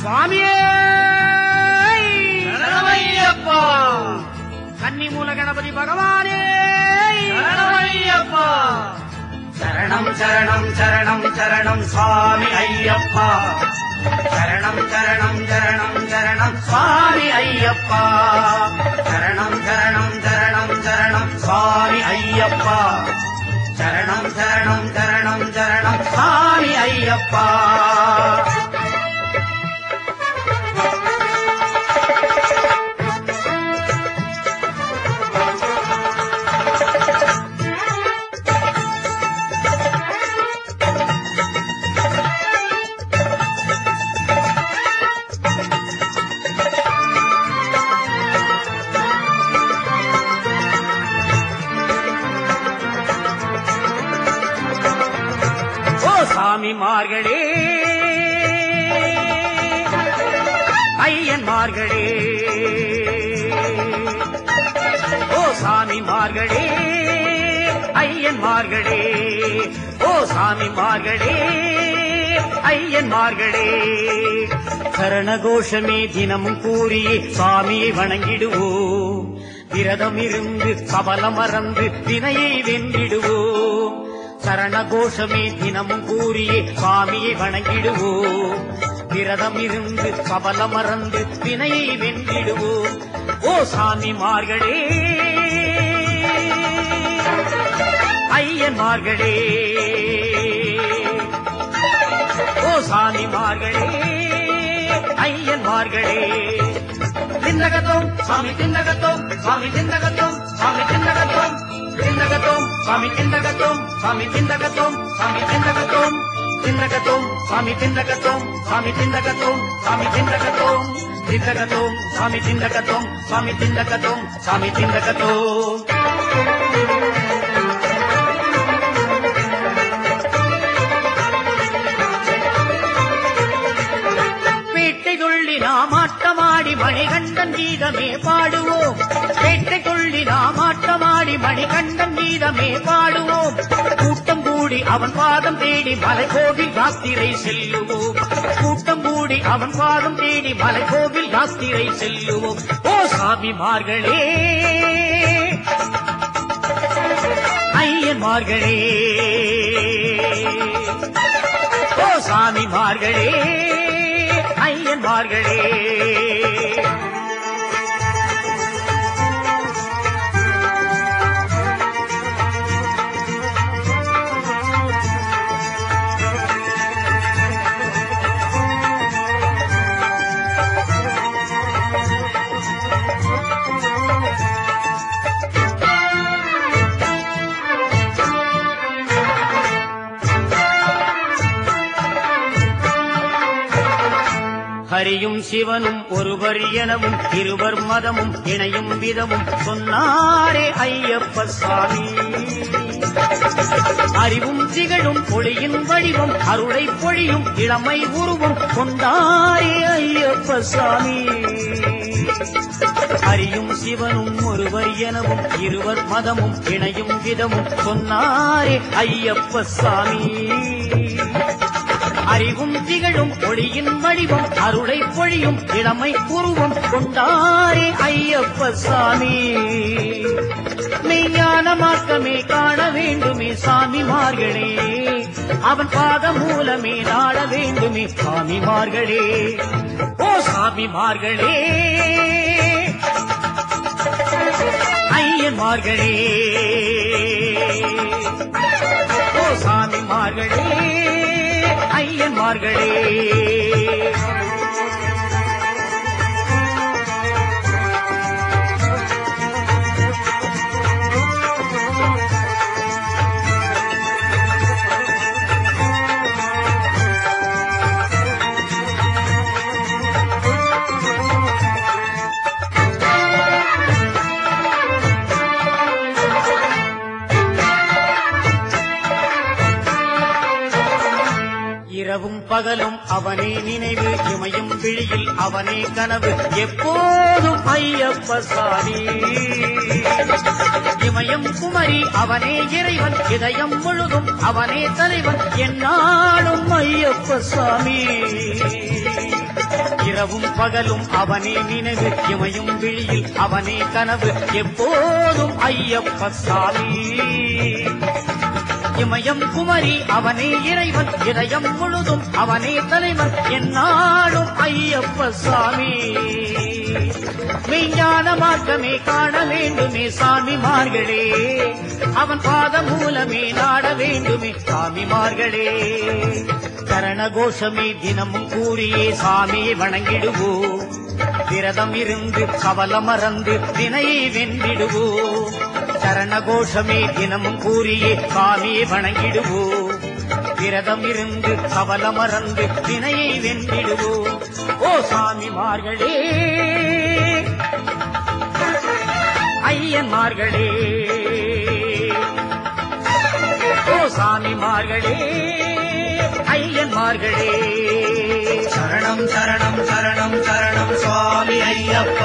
சுவாமியே சரணமையப்பா கன்னிமூல கணபதி பகவானே சரணமையப்பா சரணம் சரணம் சரணம் சரணம் சுவாமி ஐயப்பா சரணம் சரணம் சரணம் சரணம் சுவாமி ஐயப்பா சரணம் சரணம் சரணம் சரணம் சுவாமி ஐயப்பா சரணம் சரணம் சரணம் சரணம் சுவாமி ஐயப்பா ஓ சாமிமார்களே ஐயன்மார்களே ஓ சாமிமார்களே ஐயன்மார்களே ஓ சாமிமார்களே ஐயன்மார்களே கரணகோஷமே தினமும் கூறியே சாமியை வணங்கிடுவோம் விரதம் இருந்து கபலம் மறந்து வினையை வென்றிடுவோம் சரண கோஷமே தினமும் கூறியே சுவாமியை வணங்கிடுவோம் விரதம் இருந்து கபல மறந்து வினையை வென்றிடுவோம் ஓ சாமிமார்களே ஐயன்மார்களே ஓ சாமிமார்களே ஐயன்மார்களே தின்னகத்தோம் சுவாமி தின்னகத்தோம் சுவாமி தின்னகத்தோம் சுவாமி தின்னகத்தோம் தின்னகத்தோம் சுவாமி தின்னகத்தோம் சுவாமி தின்னகத்தோம் சுவாமி தின்னகத்தோம் தின்னகத்தோம் சுவாமி தின்னகத்தோம் சுவாமி தின்னகத்தோம் சுவாமி தின்னகத்தோம் தின்னகத்தோம் சுவாமி தின்னகத்தோம் சுவாமி தின்னகத்தோம் சுவாமி தின்னகத்தோம் வேட்டை கொள்ளி நாம் ஆட்டமாடி மணிகண்டன் கீதமே பாடுவோம் வேட்டை கொள்ளி நாம் ஆட்டமாடி மணிகண்டன் கீதமே பாடுவோம் கூட்டம் கூடி அவன் பாதம் தேடி மலைக்கோவில் யாத்திரை செல்லுவோம் கூட்டம் கூடி அவன் பாதம் தேடி மலைக்கோவில் யாத்திரை செல்லுவோம் ஓ சாமிமார்களே ஐயன்மார்களே ஓ சாமிமார்களே ஐயன்மார்களே ஹரியும் சிவனும் ஒருவர் எனவும் இருவர் மதமும் இணையும் விதமும் சொன்னாரே ஐயப்ப சாமி அறிவும் திகழும் ஒளியின் வடிவம் அருளை பொழியும் இளமை உருவம் கொண்டாரே ஐயப்ப சாமி அறியும் சிவனும் ஒருவர் எனவும் இருவர் மதமும் இணையும் விதமும் சொன்னாரே ஐயப்ப சாமி அறிவும் திகழும் ஒளியின் வடிவம் அருளை பொழியும் இளமை உருவம் கொண்டாரே ஐயப்ப சாமி மெய்ஞான மார்க்கமே காண வேண்டுமே சாமிமார்களே அவன் பாத மூலமே நாட வேண்டுமே சாமிமார்களே ஓ சாமிமார்களே ஐயன்மார்களே ஓ சாமிமார்களே ஐயன்மார்களே இரவும் பகலும் அவனே நினைவு இமையும் விழியில் அவனே கனவு எப்போதும் ஐயப்ப சாமி இமயம் குமரி அவனே இறைவன் இதயம் முழுதும் அவனே தலைவன் என்னாலும் ஐயப்ப சாமி இரவும் பகலும் அவனே நினைவு இமையும் விழியில் அவனே கனவு எப்போதும் ஐயப்ப சாமி இமயம் குமரி அவனே இறைவன் இதயம் முழுதும் அவனே தலைவன் என்னாலும் ஐயப்ப சாமி மெய்ஞான மார்க்கமே காண வேண்டுமே சாமிமார்களே அவன் பாத மூலமே நாட வேண்டுமே சாமிமார்களே கரண கோஷமே தினமும் கூறியே சாமியை வணங்கிடுவோம் விரதம் இருந்து கவல மறந்து வினையை வென்றிடுவோம் சரண கோஷமே தினமும் கூறியே சாமியை வணங்கிடுவோம் விரதம் இருந்து கவல மறந்து வினையை வென்றிடுவோம் ஓ சாமிமார்களே ஐயன்மார்களே ஓ சாமிமார்களே ஐயன்மார்களே சரணம் சரணம் சரணம் சரணம் சுவாமி ஐயப்ப